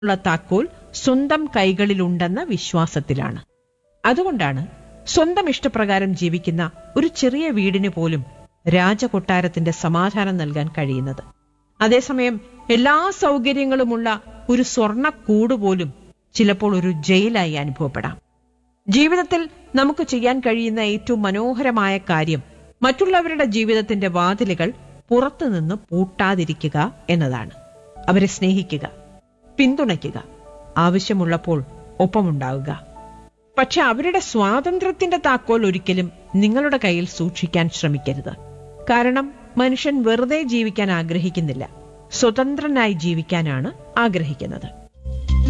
ഉള്ള താക്കോൽ സ്വന്തം കൈകളിലുണ്ടെന്ന വിശ്വാസത്തിലാണ് അതുകൊണ്ടാണ് സ്വന്തം ഇഷ്ടപ്രകാരം ജീവിക്കുന്ന ഒരു ചെറിയ വീടിന് പോലും രാജകൊട്ടാരത്തിന്റെ സമാധാനം നൽകാൻ കഴിയുന്നത് അതേസമയം എല്ലാ സൗകര്യങ്ങളുമുള്ള ഒരു സ്വർണ്ണ കൂട് പോലും ചിലപ്പോൾ ഒരു ജയിലായി അനുഭവപ്പെടാം ജീവിതത്തിൽ നമുക്ക് ചെയ്യാൻ കഴിയുന്ന ഏറ്റവും മനോഹരമായ കാര്യം മറ്റുള്ളവരുടെ ജീവിതത്തിന്റെ വാതിലുകൾ പുറത്തുനിന്ന് പൂട്ടാതിരിക്കുക എന്നതാണ് അവരെ സ്നേഹിക്കുക പിന്തുണയ്ക്കുക ആവശ്യമുള്ളപ്പോൾ ഒപ്പമുണ്ടാവുക പക്ഷെ അവരുടെ സ്വാതന്ത്ര്യത്തിന്റെ താക്കോൽ ഒരിക്കലും നിങ്ങളുടെ കയ്യിൽ സൂക്ഷിക്കാൻ ശ്രമിക്കരുത് കാരണം മനുഷ്യൻ വെറുതെ ജീവിക്കാൻ ആഗ്രഹിക്കുന്നില്ല സ്വതന്ത്രനായി ജീവിക്കാനാണ് ആഗ്രഹിക്കുന്നത്